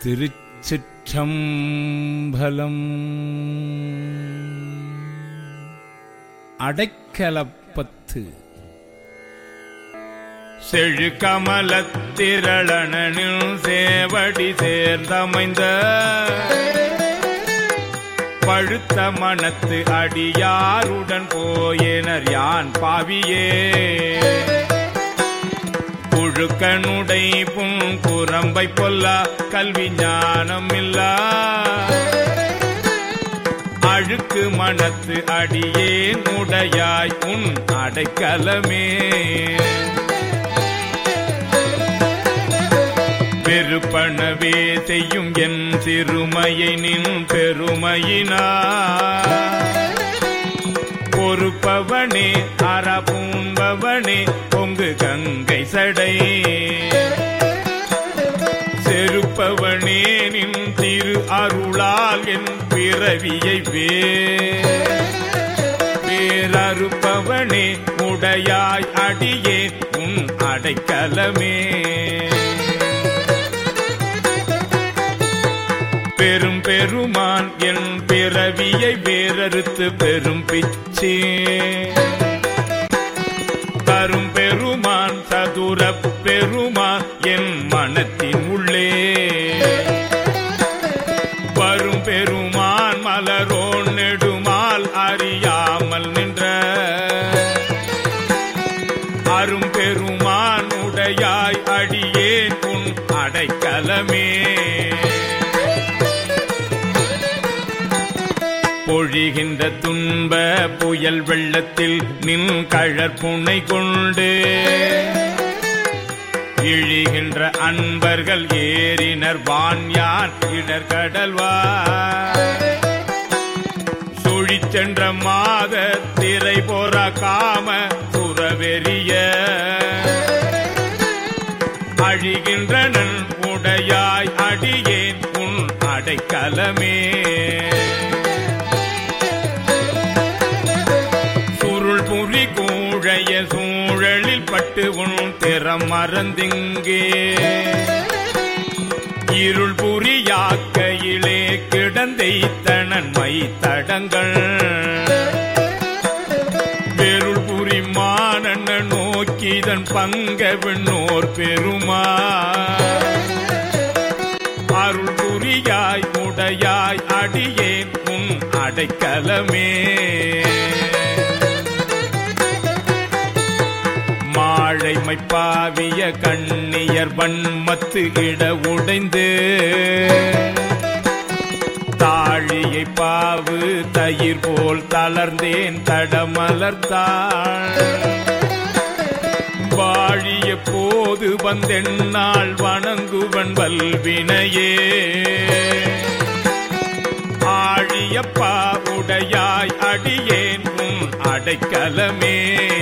திருச்சிற்றம்பலம் அடைக்கலப்பத்து செழு கமலத்திரளனில் சேவடி சேர்ந்தமைந்த பழுத்த மனத்து அடியாருடன் போயினர் யான் பாவியே புழுக்கனுடை புறம்பை பொல்லா கல்வி ஞானம் இல்லா அழுக்கு மனத்து அடியேன் உடையாய் உன் அடைக்கலமே பெருப்பணவே செய்யும் என் சிறுமையை நின் பெருமையினா பொறுப்பவனே அறபூம்பவனே பொங்கு கங்கை சடை செருப்பவனே நின் திரு அருளால் என் பிறவியை வே வேறறுப்பவனே உடையாய் அடியே உன் அடைக்கலமே பெரும் பெருமான் என் பிறவியை வேறறுத்து பெரும் பிச்சே தரும் பெருமான் சதுர பெருமான் என் மனத்தின் உள்ளே வரும் பெருமான் மலரோன் நெடுமால் அறியாமல் நின்ற அரும் பெருமான் உடையாய் அடியேன் உன் அடைக்கலமே பொழிகின்ற துன்ப புயல் வெள்ளத்தில் நின் கழற்புனை கொண்டு இழிகின்ற அன்பர்கள் ஏறினர் வான்யான் இடர்கடல்வா சுழிச்சென்ற மாத திரை போற காம சுரவெறிய அழிகின்றனன் உடையாய் அடியேன் உன் அடைக்கலமே சுருள் புரி கூழைய சூழலில் பட்டு உன் திறம் மறந்திங்கே இருள் புரியாக்கையிலே கிடந்தைத்தனன் மை தடங்கள் பெருள் புரி மானண்ண நோக்கிதன் பங்க விண்ணோர் பெருமா அருள் புரியாய் உடையாய் அடியேன் உன் அடைக்கலமே மாழைமை பாவிய கண்ணியர் வன்மத்து இட உடைந்து தாழியை பாவு தயிர் போல் தளர்ந்தேன் தடமலர்த்தாள் வாழிய போது வந்தென்னாள் வணங்குவன் வல்வினையே ஆழியப்பா உடையாய் அடியேன் உன் அடைக்கலமே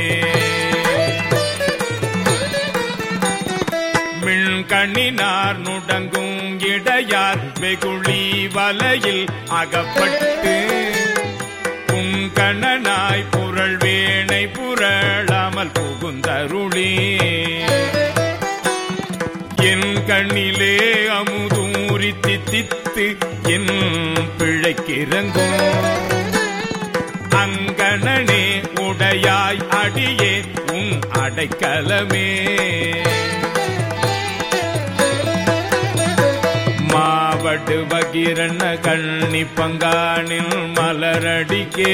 மின்கண்ணினார் நுடங்கும் இடையார் வெகுளி வலையில் அகப்பட்டு புங்கணனாய் புரள் வேணை புரளாமல் புகுந்தருளே என் கண்ணிலே அமுதூரி தித்தித்து என் பிழைக்கிறங்கும் அங்கணனே உடையாய் அடியே உன் அடைக்கலமே மாவடு பகிரண்ண கண்ணி பங்கானில் மலரடிக்கே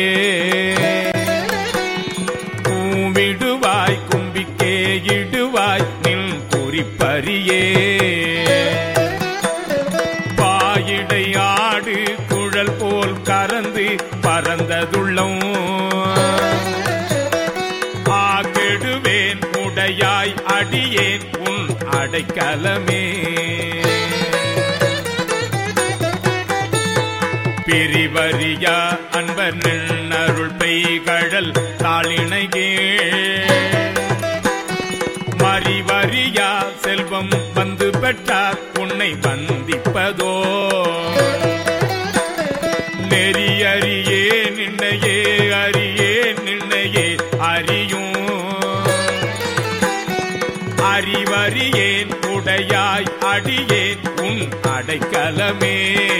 பூவிடுவாய் கும்பிக்கே இடுவாய் நின் குறிப்பறியே பாயிடை ஆடு குழல் போல் கறந்து பறந்ததுள்ளம் ஆகெடுவேன் உடையாய் அடியேன் உன் அடைக்கலமே பிரிவரியா அன்பர் நின்னருள் பெய்கழல் தாளிணைகே மறிவரியா செல்வம் வந்து பெற்றார் உன்னை வந்திப்பதோ நெறியறியே நின்னையே அறியே நின்னையே அறியும் அறிவறியேன் உடையாய் அடியேன் உன் அடைக்கலமே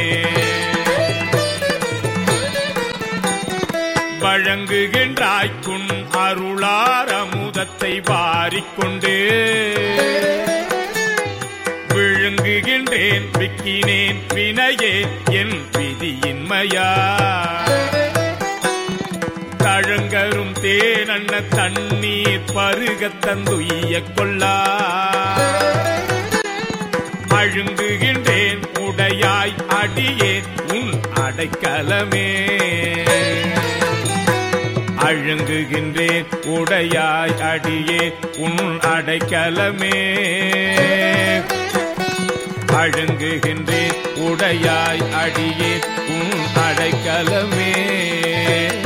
வழங்குகின்றாய்க்குன் அருளார் அமுதத்தை வாரிக்கொண்டு விழுங்குகின்றேன் விக்கினேன் வினையே என் விதியின்மையா தழங்கரும் தேனண்ண தண்ணீர் பருகத் தந்துய்ய கொள்ளா அழுங்குகின்றேன் உடையாய் அடியேன் உன் அடைக்கலமே அழுங்குகின்றேன் உடையாய் அடியேன் உன் அடைக்கலமே அழுங்குகின்றேன் உடையாய் அடியேன் உன் அடைக்கலமே